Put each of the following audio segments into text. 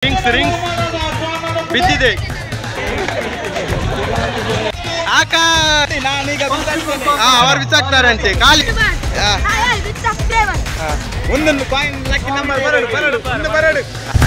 Rings rings ಬಿದ್ದಿದೆ ಆಕ ನಾನೀಗ ಹಾ ಅವರು ಬಿಸಾಕ್ತಾರೆ ಅಂತೆ ಖಾಲಿ ಹಾ, ಹಾ. ಒಂದೊಂದು ಕಾಯಿನ್ ಲಕ್ಕಿ ನಂಬರ್ ಬರಡು ಬರಡು ಒಂದು ಬರಡು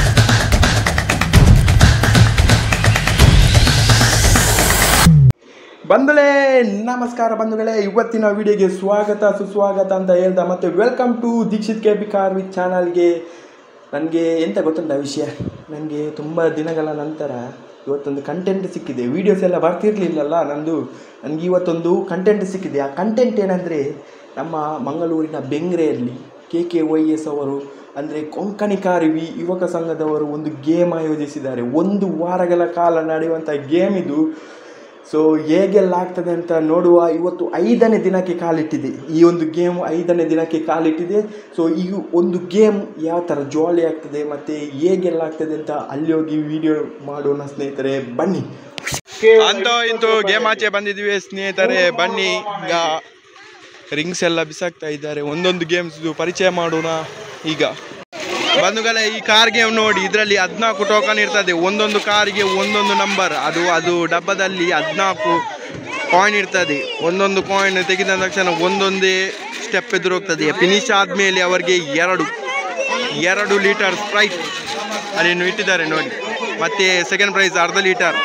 ಬಂಧುಗಳೇ ನಮಸ್ಕಾರ ಬಂಧುಗಳೇ ಇವತ್ತಿನ ವಿಡಿಯೋಗೆ ಸ್ವಾಗತ ಸುಸ್ವಾಗತ ಅಂತ ಹೇಳ್ತಾ ಮತ್ತೆ welcome to Dikshit K P car with ಚಾನಲ್ಗೆ ನನಗೆ ಎಂತ ಗೊತ್ತುಂಟ ವಿಷಯ ನನಗೆ ತುಂಬ ದಿನಗಳ ನಂತರ ಇವತ್ತೊಂದು ಕಂಟೆಂಟ್ ಸಿಕ್ಕಿದೆ ವೀಡಿಯೋಸ್ ಎಲ್ಲ ಬರ್ತಿರ್ಲಿಲ್ಲಲ್ಲ ನಂದು ನನಗೆ ಇವತ್ತೊಂದು ಕಂಟೆಂಟ್ ಸಿಕ್ಕಿದೆ ಆ ಕಂಟೆಂಟ್ ಏನಂದರೆ ನಮ್ಮ ಮಂಗಳೂರಿನ ಬೆಂಗ್ರೆಯಲ್ಲಿ ಕೆ ಕೆ ವೈ ಎಸ್ ಅವರು ಅಂದರೆ ಕೊಂಕಣಿ ಕಾರಿವಿ ಯುವಕ ಸಂಘದವರು ಒಂದು ಗೇಮ್ ಆಯೋಜಿಸಿದ್ದಾರೆ ಒಂದು ವಾರಗಳ ಕಾಲ ನಡೆಯುವಂಥ ಗೇಮ್ ಇದು ಸೊ ಹೇಗೆಲ್ಲ ಆಗ್ತದೆ ಅಂತ ನೋಡುವ ಇವತ್ತು ಐದನೇ ದಿನಕ್ಕೆ ಕಾಲಿಟ್ಟಿದೆ ಈ ಒಂದು ಗೇಮ್ ಐದನೇ ದಿನಕ್ಕೆ ಕಾಲಿಟ್ಟಿದೆ ಸೊ ಈ ಒಂದು ಗೇಮ್ ಯಾವ ಥರ ಜಾಲಿ ಆಗ್ತದೆ ಮತ್ತು ಹೇಗೆಲ್ಲ ಆಗ್ತದೆ ಅಂತ ಅಲ್ಲಿ ಹೋಗಿ ವಿಡಿಯೋ ಮಾಡೋಣ ಸ್ನೇಹಿತರೆ ಬನ್ನಿ ಅಂತೂ ಇಂತೂ ಗೇಮ್ ಆಚೆ ಬಂದಿದ್ವಿ ಸ್ನೇಹಿತರೆ ಬನ್ನಿ ಈಗ ರಿಂಗ್ಸ್ ಎಲ್ಲ ಬಿಸಾಕ್ತಾ ಇದ್ದಾರೆ ಒಂದೊಂದು ಗೇಮ್ಸ್ ಪರಿಚಯ ಮಾಡೋಣ ಈಗ ಬಂಧುಗಳೇ ಈ ಕಾರ್ ಗೇಮ್ ನೋಡಿ ಇದರಲ್ಲಿ ಹದಿನಾಲ್ಕು ಟೋಕನ್ ಇರ್ತದೆ ಒಂದೊಂದು ಕಾರಿಗೆ ಒಂದೊಂದು ನಂಬರ್ ಅದು ಅದು ಡಬ್ಬದಲ್ಲಿ ಹದಿನಾಲ್ಕು ಕಾಯಿನ್ ಇರ್ತದೆ ಒಂದೊಂದು ಕಾಯಿನ್ ತೆಗೆದ ತಕ್ಷಣ ಒಂದೊಂದೇ ಸ್ಟೆಪ್ ಎದುರು ಹೋಗ್ತದೆ ಫಿನಿಶ್ ಆದಮೇಲೆ ಅವರಿಗೆ ಎರಡು ಎರಡು ಲೀಟರ್ ಸ್ಪ್ರೈಟ್ ಅದೇನು ಇಟ್ಟಿದ್ದಾರೆ ನೋಡಿ ಮತ್ತೆ ಸೆಕೆಂಡ್ ಪ್ರೈಸ್ ಅರ್ಧ ಲೀಟರ್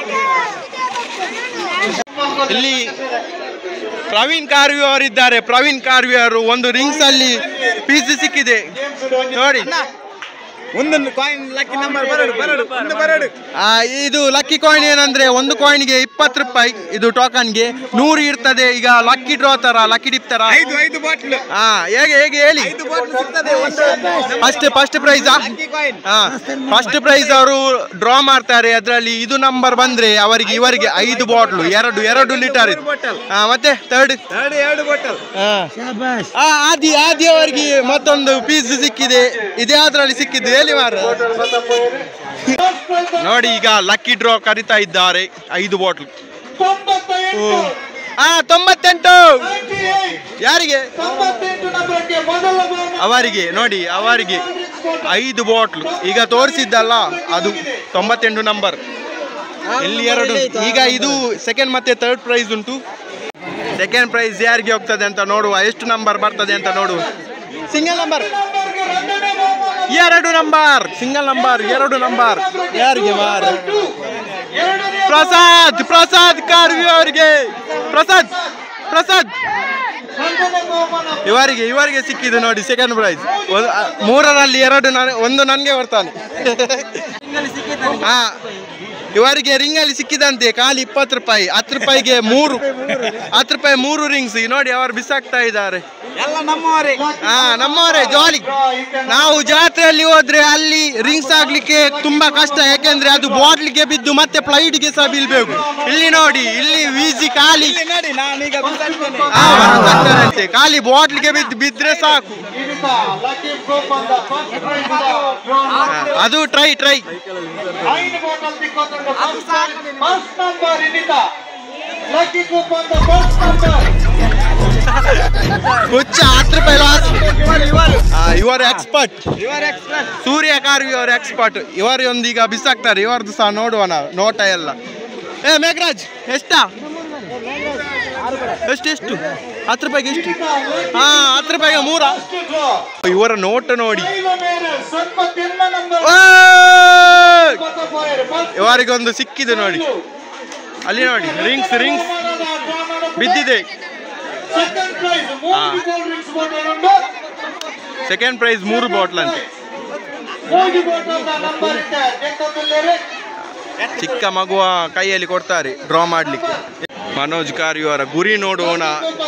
ಇಲ್ಲಿ ಪ್ರವೀಣ್ ಕಾರ್ವಿ ಅವರಿದ್ದಾರೆ ಪ್ರವೀಣ್ ಕಾರ್ವಿ ಅವರು ಒಂದು ರಿಂಗ್ಸ್ ಅಲ್ಲಿ ಪೀಸ್ ಸಿಕ್ಕಿದೆ ನೋಡಿ ಒಂದೊಂದು ಕಾಯಿನ್ ಲಕ್ಕಿ ನಂಬರ್ ಬರಡು ಬರಡು ಒಂದು ಬರಡು ಆ, ಇದು ಲಕ್ಕಿ ಕಾಯಿನ್ ಏನಂದ್ರೆ ಒಂದು ಕಾಯಿನ್ಗೆ ಇಪ್ಪತ್ತು ರೂಪಾಯಿ ಇದು ಟೋಕನ್ಗೆ ನೂರು ಇರ್ತದೆ ಈಗ ಲಕ್ಕಿ ಡ್ರಾ ತರ ಲಕ್ಕಿ ಡಿಪ್ ತರ ಐದು ಐದು ಬಾಟ್ಲ್ ಹಾ ಹೇಗೆ ಹೇಗೆ ಹೇಳಿ ಐದು ಬಾಟ್ಲ್ ಸಿಗ್ತದೆ ಒಂದು first first prize lucky coin ಹಾ ಫಸ್ಟ್ ಪ್ರೈಸ್ ಅವರು ಡ್ರಾ ಮಾಡ್ತಾರೆ ಅದರಲ್ಲಿ ಇದು ನಂಬರ್ ಬಂದ್ರೆ ಅವರಿಗೆ ಇವರಿಗೆ ಐದು ಬಾಟ್ಲು ಎರಡು ಎರಡು ಲೀಟರ್ ಇದು ಬಾಟಲ್ ಹಾ ಮತ್ತೆ ಥರ್ಡ್ ಎರಡು ಎರಡು ಬಾಟಲ್ ಆ, ಆದಿ ಆದಿ ಅವರಿಗೆ ಮತ್ತೊಂದು ಪೀಸ್ ಸಿಕ್ಕಿದೆ ಇದೇ ಅದ್ರಲ್ಲಿ ಸಿಕ್ಕಿದ್ದು ಹೇಳಿ ಮಾರ ನೋಡಿ ಈಗ ಲಕ್ಕಿ ಡ್ರಾ ಕರಿತಾ ಇದ್ದಾರೆ ಐದು ಬಾಟ್ಲ್ ಹಾ ತೊಂಬತ್ತೆಂಟು ಯಾರಿಗೆ ಅವರಿಗೆ ನೋಡಿ ಅವರಿಗೆ ಐದು ಬಾಟ್ಲು ಈಗ ತೋರಿಸಿದ್ದಲ್ಲ ಅದು ತೊಂಬತ್ತೆಂಟು ನಂಬರ್ ಇಲ್ಲಿ ಎರಡು ಈಗ ಇದು ಸೆಕೆಂಡ್ ಮತ್ತೆ ಥರ್ಡ್ ಪ್ರೈಸ್ ಉಂಟು ಸೆಕೆಂಡ್ ಪ್ರೈಸ್ ಯಾರಿಗೆ ಹೋಗ್ತದೆ ಅಂತ ನೋಡುವ ಎಷ್ಟು ನಂಬರ್ ಬರ್ತದೆ ಅಂತ ನೋಡುವ ಸಿಂಗಲ್ ನಂಬರ್ ಎರಡು ನಂಬರ್ ಸಿಂಗಲ್ ನಂಬರ್ ಎರಡು ನಂಬರ್ ಯಾರಿಗೆ ಮಾರ ಪ್ರಸಾದ್ ಪ್ರಸಾದ್ ಕಾರ್ವಿ ಅವರಿಗೆ ಪ್ರಸಾದ್ ಪ್ರಸಾದ್ ಇವರಿಗೆ ಇವರಿಗೆ ಸಿಕ್ಕಿದ್ದು ನೋಡಿ ಸೆಕೆಂಡ್ ಪ್ರೈಸ್ ಮೂರರಲ್ಲಿ ಎರಡು ನಾನು ಒಂದು ನನಗೆ ಬರ್ತಾನೆ ಹಾ ಇವರಿಗೆ ರಿಂಗ್ ಅಲ್ಲಿ ಸಿಕ್ಕಿದಂತೆ ಖಾಲಿ ಇಪ್ಪತ್ತು ರೂಪಾಯಿ ಹತ್ತು ರೂಪಾಯಿಗೆ ಮೂರು ಹತ್ತು ರೂಪಾಯಿ ಮೂರು ರಿಂಗ್ಸ್ ನೋಡಿ ಅವರು ಬಿಸಾಕ್ತಾ ಇದ್ದಾರೆ ಎಲ್ಲ ನಮ್ಮವರೇ ಹಾ ನಮ್ಮವರೇ ಜಾಲಿ ನಾವು ಜಾತ್ರೆಯಲ್ಲಿ ಹೋದ್ರೆ ಅಲ್ಲಿ ರಿಂಗ್ಸ್ ಆಗ್ಲಿಕ್ಕೆ ತುಂಬಾ ಕಷ್ಟ ಯಾಕೆಂದ್ರೆ ಅದು ಬಾಟ್ಲಿಗೆ ಬಿದ್ದು ಮತ್ತೆ ಫ್ಲೈಟ್ಗೆ ಸಹ ಬೀಳ್ಬೇಕು ಇಲ್ಲಿ ನೋಡಿ ಇಲ್ಲಿ ವೀಸಿ ಖಾಲಿ ಇಲ್ಲಿ ನೋಡಿ ನಾನೀಗ ಬಿಸಾಡ್ತೇನೆ ಹಾ, ಬಿಸಾಕ್ತಾರಂತೆ. ಖಾಲಿ ಬಾಟ್ಲಿಗೆ ಬಿದ್ದು ಬಿದ್ರೆ ಸಾಕು ಹಾ, ಅದು ಟ್ರೈ ಟ್ರೈ ಹುಚ್ಚ ಹತ್ತು ರೂಪಾಯಿ ಲಾಸ್ ಇವರು ಎಕ್ಸ್ಪರ್ಟ್ ಇವರ್ ಎಕ್ಸ್ಪ್ರೆಸ್ ಸೂರ್ಯ ಕಾರ್ವಿ ಅವರು ಎಕ್ಸ್ಪರ್ಟ್ ಇವರೊಂದೀಗ ಬಿಸಾಕ್ತಾರೆ ಇವರದ್ದು ಸಹ ನೋಡುವ ನಾವು ನೋಟ ಎಲ್ಲ ಏ ಮೇಘರಾಜ್ ಎಷ್ಟಾ ಎಷ್ಟು ಎಷ್ಟು ಹತ್ತು ರೂಪಾಯಿಗೆ ಎಷ್ಟು ಹಾ ಹತ್ತು ರೂಪಾಯಿಗೆ ಮೂರ ಇವರ ನೋಟ ನೋಡಿ ಓಯ್! ಇವರಿಗೊಂದು ಸಿಕ್ಕಿದೆ ನೋಡಿ ಅಲ್ಲಿ ನೋಡಿ ರಿಂಗ್ಸ್ ರಿಂಗ್ಸ್ ಬಿದ್ದಿದೆ ಸೆಕೆಂಡ್ ಪ್ರೈಸ್ ಮೂರು ಬಾಟ್ಲ್ ಅಂತೆ ಚಿಕ್ಕ ಮಗುವ ಕೈಯಲ್ಲಿ ಕೊಡ್ತಾರೆ ಡ್ರಾ ಮಾಡ್ಲಿಕ್ಕೆ ಮನೋಜ್ ಕಾರ್ವಿ ಅವರ ಗುರಿ ನೋಡೋಣ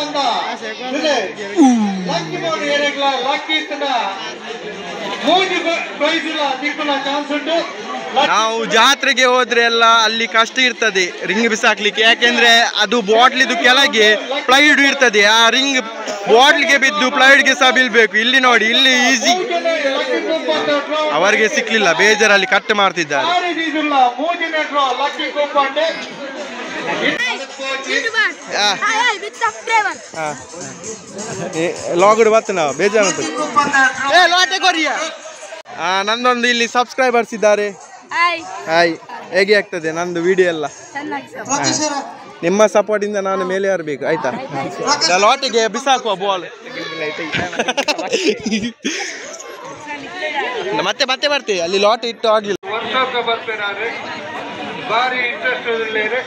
ನಾವು ಜಾತ್ರೆಗೆ ಹೋದ್ರೆ ಎಲ್ಲ ಅಲ್ಲಿ ಕಷ್ಟ ಇರ್ತದೆ ರಿಂಗ್ ಬಿಸಾಕ್ಲಿಕ್ಕೆ ಯಾಕೆಂದ್ರೆ ಅದು ಬಾಟ್ಲಿದು ಕೆಳಗೆ ಪ್ಲೈಡ್ ಇರ್ತದೆ ಆ ರಿಂಗ್ ಬಾಟ್ಲಿಗೆ ಬಿದ್ದು ಪ್ಲೈಡ್ಗೆ ಸಹ ಬೀಳ್ಬೇಕು ಇಲ್ಲಿ ನೋಡಿ ಇಲ್ಲಿ ಈಸಿ ಅವರಿಗೆ ಸಿಕ್ಲಿಲ್ಲ ಬೇಜಾರಲ್ಲಿ ಕಟ್ ಮಾಡ್ತಿದ್ದಾರೆ ಆ. ಲಾಗುಡ್ ಬತ್ತ ನಾವು ಬೇಜಾರು ಏ ಲಾಟೆ ಕೊರಿಯ ಆ ನಂದೊಂದು ಇಲ್ಲಿ ಸಬ್ಸ್ಕ್ರೈಬರ್ಸ್ ಇದ್ದಾರೆ ಹಾಯ್ ಹಾಯ್ ಹೇಗೆ ಆಗ್ತದೆ ನಂದು ವಿಡಿಯೋ ಎಲ್ಲ ಚೆನ್ನಾಗಿ ಸರ್ ನಿಮ್ಮ ಸಪೋರ್ಟ್ ಇಂದ ನಾನು ಮೇಲೆ ಬರಬೇಕು ಆಯ್ತಾ ಲಾಟಿಗೆ ಬಿಸಾಕುವ ಬಾಲ್ ಮತ್ತೆ ಮತ್ತೆ ಬರ್ತೀವಿ ಅಲ್ಲಿ ಲಾಟ್ ಇಟ್ಟು ಆಗ್ಲಿಲ್ಲ ವರ್ಷಕ್ಕೆ ಬರ್ತಾರೆ ಭಾರಿ ಇಂಟ್ರೆಸ್ಟ್ ಇರಲಿದೆ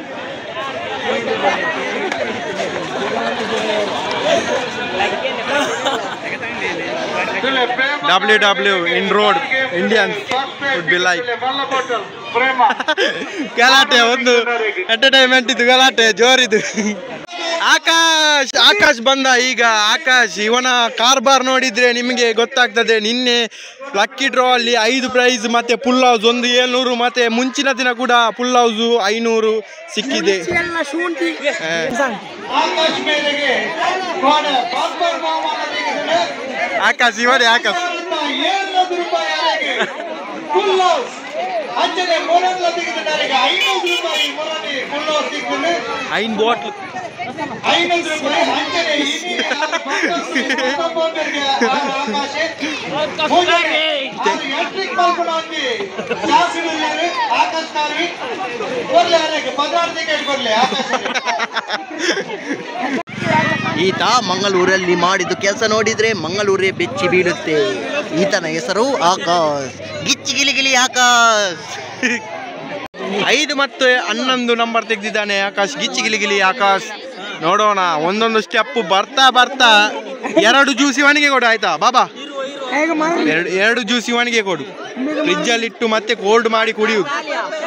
W W in road Indians would be like ಮಲ್ಲ ಬಾಟಲ್ ಪ್ರೇಮ ಗಲಾಟೆ ಒಂದು ಎಂಟರ್ಟೈನ್ಮೆಂಟ್ ಇದು ಗಲಾಟೆ ಜೋರಿದು ಆಕಾಶ್ ಆಕಾಶ್ ಬಂದ ಈಗ ಆಕಾಶ್ ಇವನ ಕಾರ್ಬಾರ್ ನೋಡಿದ್ರೆ ನಿಮಗೆ ಗೊತ್ತಾಗ್ತದೆ ನಿನ್ನೆ ಲಕ್ಕಿ ಡ್ರಾ ಅಲ್ಲಿ ಐದು ಪ್ರೈಸ್ ಮತ್ತೆ ಫುಲ್ ಹೌಸ್ ಒಂದು ಏಳ್ನೂರು ಮತ್ತೆ ಮುಂಚಿನ ದಿನ ಕೂಡ ಫುಲ್ ಹೌಸ್ ಐನೂರು ಸಿಕ್ಕಿದೆ ಹಾ. ಆಕಾಶ್ ಮೇಲೆಗೆ ಕೋಣ ಬಾಂಬರ್ ಬಹುಮಾನ ನೀಡಿದರೆ ಆಕಾಶ್ ಇವನೇ ಆಕಾಶ್ ಏಳ್ನೂರು ರೂಪಾಯಿವರೆಗೆ ಫುಲ್ ಹೌಸ್ ಅಂಚನೆ ಮೊರಲ್ಲ ತೆಗೆದಿದ್ದಾರೆ ಐನೂರು ರೂಪಾಯಿ ಮೊರಲಿ ಫುಲ್ ಹೌಸ್ ಸಿಗ್ತದೆ ಐನ್ ಬಾಟ್ಲ್ ಐನೂರು ರೂಪಾಯಿ ಅಂಚನೆ ಇಡೀ ಬಾಂಬರ್ಗೆ ಆಕಾಶ ಎಲೆಕ್ಟ್ರಿಕ್ ಬಲ್ಬ್ ಹಾಕಿ ಶಾಸಕರು ಆಕಾಶ್ ಕಾರ್ವಿ ಬರ್ಲಿ ಯಾರಿಗೆ ಪದಾರ್ಥ ಟಿಕೆಟ್ ಬರ್ಲಿ ಆಕಾಶ ಈತ ಮಂಗಳೂರಲ್ಲಿ ಮಾಡಿದ ಕೆಲಸ ನೋಡಿದ್ರೆ ಮಂಗಳೂರೇ ಬೆಚ್ಚಿ ಬೀಳುತ್ತೆ ಈತನ ಹೆಸರು ಆಕಾಶ್ ಗಿಚ್ಚಿ ಗಿಲಿ ಗಿಲಿ ಆಕಾಶ್ ಐದು ಮತ್ತು ಹನ್ನೊಂದು ನಂಬರ್ ತೆಗೆದಿದ್ದಾನೆ ಆಕಾಶ್ ಗಿಚ್ಚಿ ಗಿಲಿ ಗಿಲಿ ಆಕಾಶ್ ನೋಡೋಣ ಒಂದೊಂದು ಸ್ಟೆಪ್ ಬರ್ತಾ ಬರ್ತಾ ಎರಡು ಜ್ಯೂಸ್ ಇವನಿಗೆ ಕೊಡು ಆಯ್ತಾ ಬಾಬಾ ಎರಡು ಎರಡು ಜ್ಯೂಸ್ ಇವನಿಗೆ ಕೊಡು ಫ್ರಿಜ್ ಅಲ್ಲಿ ಇಟ್ಟು ಮತ್ತೆ ಕೋಲ್ಡ್ ಮಾಡಿ ಕುಡಿಯುದು